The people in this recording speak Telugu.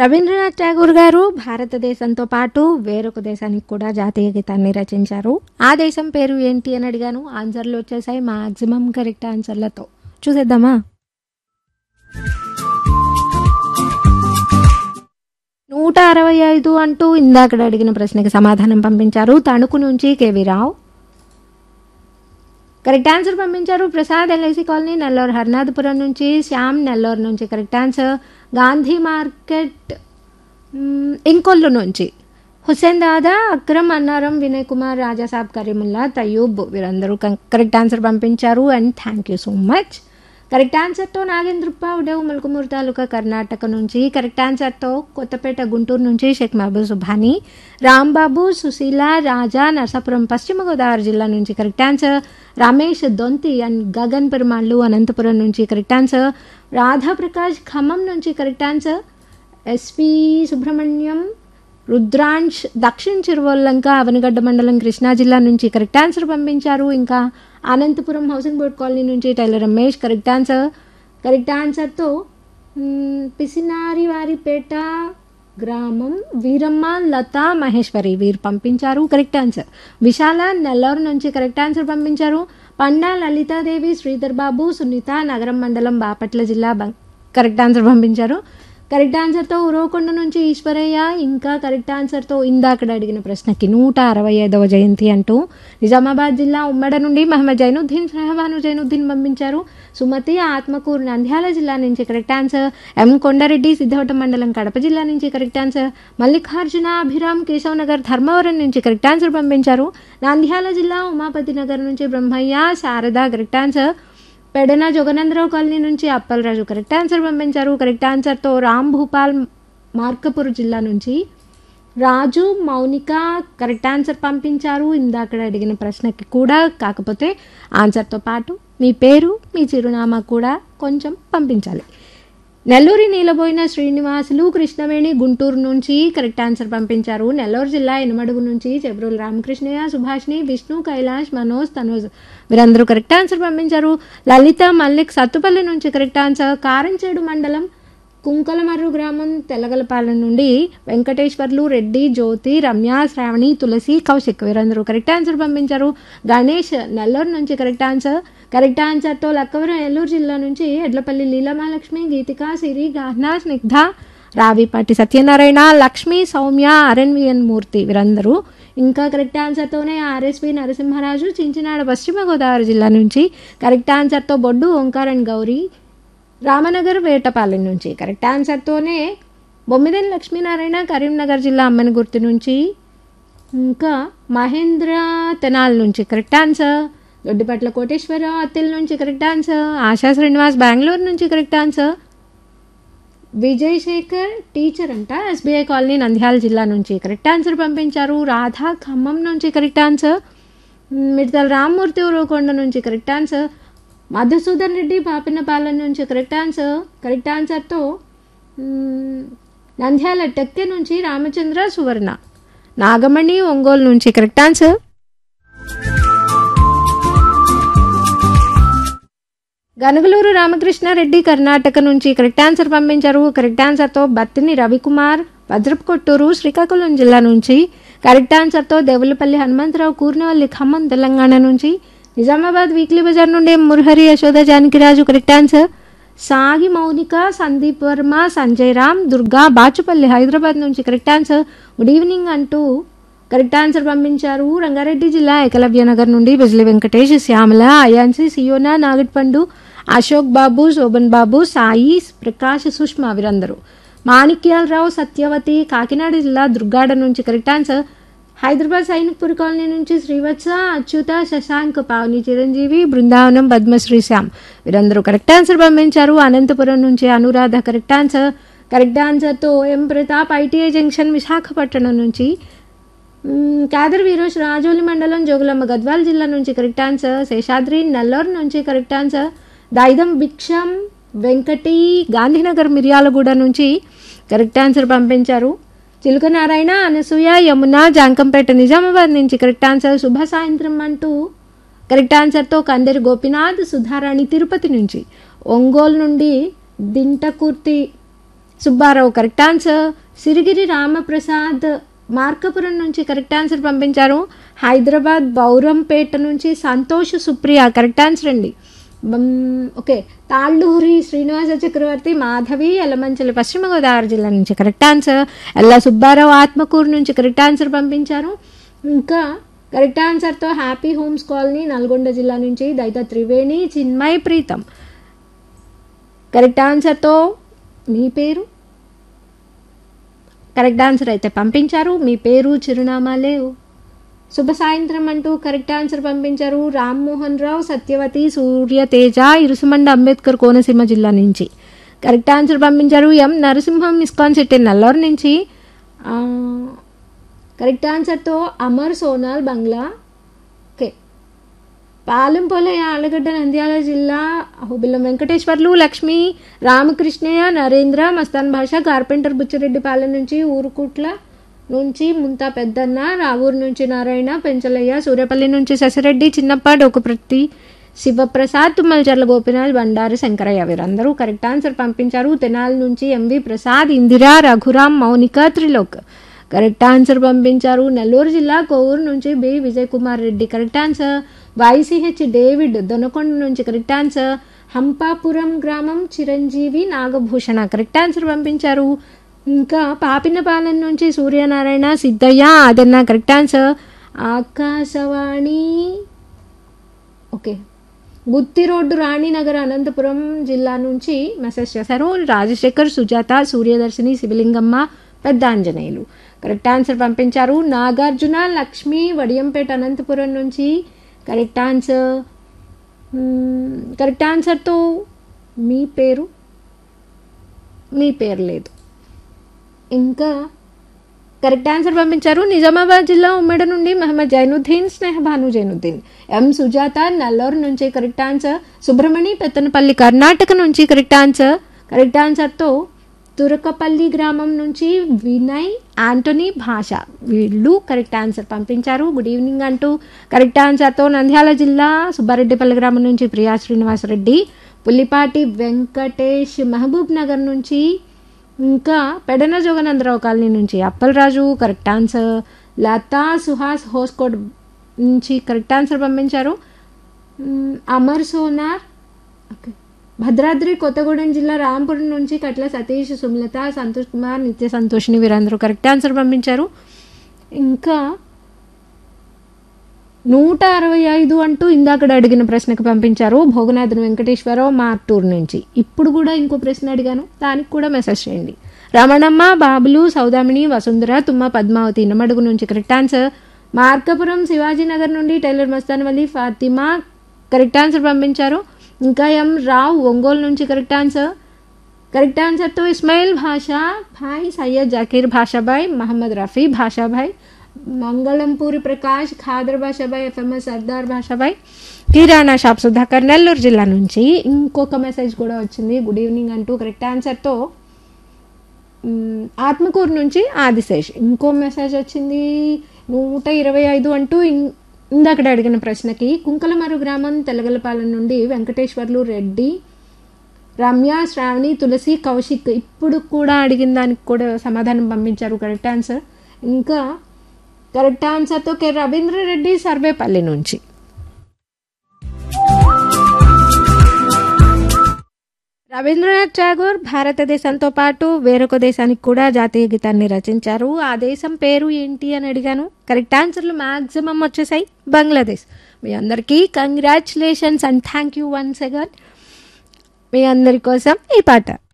రవీంద్రనాథ్ ఠాగూర్ గారు భారతదేశంతో పాటు వేరొక దేశానికి కూడా జాతీయ గీతాన్ని రచించారు ఆ దేశం పేరు ఏంటి అని అడిగాను ఆన్సర్లు వచ్చేసాయి మాక్సిమం కరెక్ట్ ఆన్సర్లతో చూసేద్దామా నూట అరవై ఐదు అంటూ ఇందాక అడిగిన ప్రశ్నకి సమాధానం పంపించారు తణుకు నుంచి కేవీ రావు కరెక్ట్ ఆన్సర్ పంపించారు ప్రసాద్ ఎల్ఐసి కాలనీ నెల్లూరు హర్నాథపురం నుంచి శ్యామ్ నెల్లూరు నుంచి కరెక్ట్ ఆన్సర్ గాంధీ మార్కెట్ మ్, ఇంకొల్లు నుంచి హుస్సేన్ దాదా అక్రమ్ అన్నారం వినయ్ కుమార్ రాజాసాబ్ కరీముల్లా తయూబ్ వీరందరూ కం- కరెక్ట్ ఆన్సర్ పంపించారు and thank you so much correct ఆన్సర్తో నాగేంద్రప్ప ఉడవ్ మల్కమూరు తాలూకా కర్ణాటక నుంచి కరెక్ట్ ఆన్సర్తో కొత్తపేట గుంటూరు నుంచి షేక్ మహబూబ్ సుభాని రాంబాబు సుశీల రాజా నరసాపురం పశ్చిమ గోదావరి జిల్లా నుంచి correct answer Ramesh Donthi and Gagan Perumallu Anantapur నుంచి కరెక్ట్ ఆన్సర్ రాధాప్రకాష్ ఖమ్మం నుంచి correct answer SP Subrahmanyam Rudransh దక్షిణ చిరువల్లంక అవనగడ్డ మండలం కృష్ణా జిల్లా నుంచి కరెక్ట్ ఆన్సర్ పంపించారు ఇంకా అనంతపురం హౌసింగ్ బోర్డ్ కాలనీ నుంచి tailor Ramesh correct answer correct ఆన్సర్తో మ్, పిసినారి వారిపేట గ్రామం వీరమ్మ లత మహేశ్వరి వీరు పంపించారు కరెక్ట్ ఆన్సర్ విశాల నెల్లూరు నుంచి కరెక్ట్ ఆన్సర్ పంపించారు పండా లలితాదేవి శ్రీధర్ బాబు సునీత నగరం మండలం బాపట్ల జిల్లా బం- కరెక్ట్ ఆన్సర్ పంపించారు కరెక్ట్ ఆన్సర్తో ఉరవకొండ నుంచి ఈశ్వరయ్య ఇంకా కరెక్ట్ ఆన్సర్తో ఇందాకడ అడిగిన ప్రశ్నకి నూట అరవై ఐదవ జయంతి అంటూ నిజామాబాద్ జిల్లా ఉమ్మడ నుండి మహమ్మద్ జైనుద్దీన్ సహబాను జైనుద్దీన్ పంపించారు సుమతి ఆత్మకూరు నంద్యాల జిల్లా నుంచి correct answer M Kondareddy Siddhavatam మండలం కడప జిల్లా నుంచి కరెక్ట్ ఆన్సర్ మల్లికార్జున అభిరామ్ కేశవ్ నగర్ ధర్మవరం నుంచి కరెక్ట్ ఆన్సర్ పంపించారు నంద్యాల జిల్లా ఉమాపతి నగర్ నుంచి Brahmayya Sharada correct answer Pedana Jaganandarao colony నుంచి అప్పలరాజు కరెక్ట్ ఆన్సర్ పంపించారు కరెక్ట్ ఆన్సర్తో రామ్ భూపాల్ మార్కపూర్ జిల్లా నుంచి రాజు మౌనిక కరెక్ట్ ఆన్సర్ పంపించారు ఇందాక అడిగిన ప్రశ్నకి కూడా కాకపోతే ఆన్సర్తో పాటు మీ పేరు మీ చిరునామా కూడా కొంచెం పంపించాలి నెల్లూరి నీలబోయిన శ్రీనివాసులు కృష్ణవేణి గుంటూరు నుంచి కరెక్ట్ ఆన్సర్ పంపించారు నెల్లూరు జిల్లా ఎనమడుగు నుంచి చెబ్రోలు రామకృష్ణయ్య సుభాష్ని విష్ణు కైలాష్ మనోజ్ తనోజ్ వీరందరూ కరెక్ట్ ఆన్సర్ పంపించారు లలిత మల్లిక్ సత్తుపల్లి నుంచి కరెక్ట్ ఆన్సర్ కారంచేడు మండలం కుంకలమర్రు గ్రామం తెల్లగలపాలెం నుండి వెంకటేశ్వర్లు రెడ్డి జ్యోతి రమ్య శ్రావణి తులసి కౌశిక్ వీరందరూ కరెక్ట్ ఆన్సర్ పంపించారు గణేష్ నెల్లూరు నుంచి కరెక్ట్ ఆన్సర్ కరెక్ట్ ఆన్సర్తో లక్కవరం ఏలూరు జిల్లా నుంచి ఎడ్లపల్లి లీలమాలక్ష్మి గీతిక సిరి గాహ్నా స్నిగ్ధ రావిపాటి సత్యనారాయణ లక్ష్మి సౌమ్య అరణ్వియన్ మూర్తి వీరందరూ ఇంకా కరెక్ట్ ఆన్సర్తోనే ఆర్ఎస్వి నరసింహరాజు చించినాడ పశ్చిమ గోదావరి జిల్లా నుంచి కరెక్ట్ ఆన్సర్తో బొడ్డు ఓంకారన్ గౌరీ రామనగర్ వేటపాలెం నుంచి కరెక్ట్ ఆన్సర్తోనే బొమ్మిదేని లక్ష్మీనారాయణ కరీంనగర్ జిల్లా అమ్మని గుర్తు నుంచి ఇంకా మహేంద్ర తెనాల్ నుంచి కరెక్ట్ ఆన్సర్ దొడ్డిపట్ల కోటేశ్వర అత్తిల్ నుంచి కరెక్ట్ ఆన్సర్ ఆశా శ్రీనివాస్ బెంగళూరు నుంచి correct answer Vijay Shekar teacher అంట ఎస్బీఐ కాలనీ నంద్యాల జిల్లా నుంచి కరెక్ట్ ఆన్సర్ పంపించారు రాధా ఖమ్మం నుంచి కరెక్ట్ ఆన్సర్ మిడతల రామ్మూర్తి ఉరవకొండ నుంచి కరెక్ట్ ఆన్సర్ మధుసూదన్ రెడ్డి పాపినపాలెం నుంచి కరెక్ట్ ఆన్సర్ కరెక్ట్ ఆన్సర్తో మ్, నంద్యాల టెక్కె నుంచి రామచంద్ర సువర్ణ నాగమణి ఒంగోలు నుంచి కరెక్ట్ ఆన్సర్ గనుగులూరు రామకృష్ణారెడ్డి కర్ణాటక నుంచి కరెక్ట్ ఆన్సర్ పంపించారు కరెక్ట్ ఆన్సర్తో బత్తిని రవికుమార్ వజ్రపు కొట్టూరు శ్రీకాకుళం జిల్లా నుంచి కరెక్ట్ ఆన్సర్తో దేవులపల్లి హనుమంతరావు కూర్నవల్లి ఖమ్మం తెలంగాణ నుంచి నిజామాబాద్ వీక్లీ బజార్ నుండి మురహరి యశోద జానకిరాజు కరెక్ట్ ఆన్సర్ సాగి మౌనిక సందీప్ వర్మ సంజయ్ రామ్ దుర్గా బాచుపల్లి హైదరాబాద్ నుంచి కరెక్ట్ ఆన్సర్ గుడ్ ఈవినింగ్ అంటూ కరెక్ట్ ఆన్సర్ పంపించారు రంగారెడ్డి జిల్లా ఏకలవ్య నగర్ నుండి బిజ్లి వెంకటేష్ శ్యామల అయాన్సి సియోనా నాగట్పండు అశోక్ బాబు శోభన్ బాబు సాయి ప్రకాష్ సుష్మా వీరందరూ మాణిక్యాలరావు సత్యవతి కాకినాడ జిల్లా దుర్గాడ నుంచి correct answer Hyderabad Sainikpuri colony నుంచి శ్రీవత్స అచ్యుత శశాంక్ పావని చిరంజీవి బృందావనం పద్మశ్రీ శ్యామ్ వీరందరూ కరెక్ట్ ఆన్సర్ పంపించారు అనంతపురం నుంచి అనురాధ కరెక్ట్ ఆన్సర్ కరెక్ట్ ఆన్సర్తో M Pratap ITI junction Visakhapatnam నుంచి మ్మ్, కాదర్ వీరోజ్ రాజోలి మండలం జోగులమ్మ గద్వాల్ జిల్లా నుంచి కరెక్ట్ ఆన్సర్ శేషాద్రి నల్లూరు నుంచి కరెక్ట్ ఆన్సర్ దాయిదం భిక్షం వెంకటి గాంధీనగర్ మిర్యాలగూడ నుంచి కరెక్ట్ ఆన్సర్ పంపించారు చిలుక నారాయణ అనసూయ యమున జాంకంపేట నిజామాబాద్ నుంచి కరెక్ట్ ఆన్సర్ శుభ సాయంత్రం అంటూ కరెక్ట్ ఆన్సర్తో కందరి గోపినాథ్ సుధారాణి తిరుపతి నుంచి ఒంగోలు నుండి దింటకుర్తి సుబ్బారావు కరెక్ట్ ఆన్సర్ సిరిగిరి రామప్రసాద్ మార్కపురం నుంచి కరెక్ట్ ఆన్సర్ పంపించారు హైదరాబాద్ బౌరంపేట నుంచి సంతోష్ సుప్రియ కరెక్ట్ ఆన్సర్ అండి బమ్, ఓకే తాళ్ళూరి శ్రీనివాస చక్రవర్తి మాధవి ఎల్లమంచలి పశ్చిమ గోదావరి జిల్లా నుంచి కరెక్ట్ ఆన్సర్ ఎల్ల సుబ్బారావు ఆత్మకూరు నుంచి కరెక్ట్ ఆన్సర్ పంపించారు ఇంకా కరెక్ట్ ఆన్సర్తో హ్యాపీ హోమ్స్ కాలనీ నల్గొండ జిల్లా నుంచి దైత త్రివేణి చిన్మయ్ ప్రీతం కరెక్ట్ ఆన్సర్తో మీ పేరు కరెక్ట్ ఆన్సర్ అయితే పంపించారు మీ పేరు చిరునామా లేవు శుభ సాయంత్రం అంటూ కరెక్ట్ ఆన్సర్ పంపించారు రామ్మోహన్ రావు సత్యవతి సూర్యతేజ ఇరుసుమండ అంబేద్కర్ కోనసీమ జిల్లా నుంచి కరెక్ట్ ఆన్సర్ పంపించారు M Narasimham ISKCON city Nallur నుంచి ఆ, కరెక్ట్ ఆన్సర్తో అమర్ సోనాల్ బంగ్లా ఓకే పాలెంపొల ఆలగడ్డ నంద్యాల జిల్లా అహోబిల్లం వెంకటేశ్వర్లు లక్ష్మి రామకృష్ణయ్య నరేంద్ర మస్తాన్ భాష కార్పెంటర్ బుచ్చిరెడ్డిపాలెం నుంచి ఊరుకుట్ల నుంచి ముంతా పెద్దన్న రావూరు నుంచి నారాయణ పెంచలయ్య సూర్యపల్లి నుంచి శశిరెడ్డి చిన్నప్ప డోకుప్రతి శివప్రసాద్ తుమ్మలచర్ల గోపినాథ్ బండారి శంకరయ్య వీరందరూ కరెక్ట్ ఆన్సర్ పంపించారు తెనాలి నుంచి MV Prasad Indira Raghuram Mounika Trilok correct answer పంపించారు నెల్లూరు జిల్లా కోవూరు నుంచి B Vijay Kumar Reddy correct answer YCH David Donakonda నుంచి కరెక్ట్ ఆన్సర్ హంపాపురం గ్రామం చిరంజీవి నాగభూషణ కరెక్ట్ ఆన్సర్ పంపించారు ఇంకా పాపినపాలెం నుంచి Suryanarayana Siddaiah Adanna correct answer Akashvani okay Gooty road Raninagar Anantapuram జిల్లా నుంచి మెసేజ్ చేశారు రాజశేఖర్ సుజాత సూర్యదర్శిని శివలింగమ్మ పెద్ద ఆంజనేయులు కరెక్ట్ ఆన్సర్ పంపించారు నాగార్జున లక్ష్మి వడియంపేట అనంతపురం నుంచి కరెక్ట్ ఆన్సర్ మ్మ్, కరెక్ట్ ఆన్సర్తో మీ పేరు మీ పేరు లేదు ఇంకా కరెక్ట్ ఆన్సర్ పంపించారు నిజామాబాద్ జిల్లా ఉమ్మడి నుండి మహమ్మద్ జైనుద్దీన్ స్నేహ భాను జైనుద్దీన్ ఎం సుజాత నల్లూరు నుంచి కరెక్ట్ ఆన్సర్ సుబ్రహ్మణి పెత్తనపల్లి కర్ణాటక నుంచి కరెక్ట్ ఆన్సర్ కరెక్ట్ ఆన్సర్తో తురకపల్లి గ్రామం నుంచి వినయ్ ఆంటోనీ భాష వీళ్ళు కరెక్ట్ ఆన్సర్ పంపించారు గుడ్ ఈవినింగ్ అంటూ కరెక్ట్ ఆన్సర్తో నంద్యాల జిల్లా సుబ్బారెడ్డిపల్లి గ్రామం నుంచి ప్రియా శ్రీనివాసరెడ్డి పుల్లిపాటి వెంకటేష్ మహబూబ్ నగర్ నుంచి ఇంకా పెడన జోగనందరావు కాలనీ నుంచి అప్పలరాజు కరెక్ట్ ఆన్సర్ లతా సుహాస్ హోస్కోట్ నుంచి కరెక్ట్ ఆన్సర్ పంపించారు మ్, అమర్ సోనార్ ఓకే భద్రాద్రి కొత్తగూడెం జిల్లా రాంపురం నుంచి కట్ల సతీష్ సుమలత సంతోష్ కుమార్ నిత్య సంతోషిని వీరందరూ కరెక్ట్ ఆన్సర్ పంపించారు ఇంకా నూట అరవై ఐదు అంటూ ఇందాక అడిగిన ప్రశ్నకు పంపించారు భోగనాథన్ వెంకటేశ్వరరావు మార్టూర్ నుంచి ఇప్పుడు కూడా ఇంకో ప్రశ్న అడిగాను దానికి కూడా మెసేజ్ చేయండి రమణమ్మ బాబులు సౌదామిని వసుంధర తుమ్మ పద్మావతి ఇనమడుగు నుంచి కరెక్ట్ ఆన్సర్ మార్కపురం శివాజీనగర్ నుండి tailor Mastanvalli Fatima correct answer పంపించారు ఇంకా ఎం రావు ఒంగోలు నుంచి కరెక్ట్ ఆన్సర్ కరెక్ట్ ఆన్సర్తో ఇస్మాయిల్ భాషా భాయ్ సయ్యద్ జాకీర్ భాషాభాయ్ మహమ్మద్ రఫీ భాషాభాయ్ మంగళంపూరి ప్రకాష్ ఖాదర్ భాషాభాయ్ ఎఫ్ఎంఎస్ సర్దార్ భాషాభాయ్ కిరాణా షాప్ సుధాకర్ నెల్లూరు జిల్లా నుంచి ఇంకొక మెసేజ్ కూడా వచ్చింది గుడ్ ఈవినింగ్ అంటూ కరెక్ట్ ఆన్సర్తో మ్, ఆత్మకూరు నుంచి ఆదిశేష్ ఇంకో మెసేజ్ వచ్చింది నూట ఇరవై ఐదు అంటూ ఇం- ఇందాకడ అడిగిన ప్రశ్నకి కుంకలమరు గ్రామం తెలగలపాలెం నుండి వెంకటేశ్వర్లు రెడ్డి రమ్య శ్రావణి తులసి కౌశిక్ ఇప్పుడు కూడా అడిగిన దానికి కూడా సమాధానం పంపించారు కరెక్ట్ ఆన్సర్ ఇంకా కరెక్ట్ ఆన్సర్తో కె రవీంద్ర రెడ్డి సర్వేపల్లి నుంచి రవీంద్రనాథ్ ఠాగూర్ భారతదేశంతో పాటు వేరొక దేశానికి కూడా జాతీయ గీతాన్ని రచించారు ఆ దేశం పేరు ఏంటి అని అడిగాను కరెక్ట్ ఆన్సర్లు మ్యాక్సిమం వచ్చేసాయి బంగ్లాదేశ్ మీ అందరికీ congratulations and thank you once again మీ అందరి కోసం ఈ పాట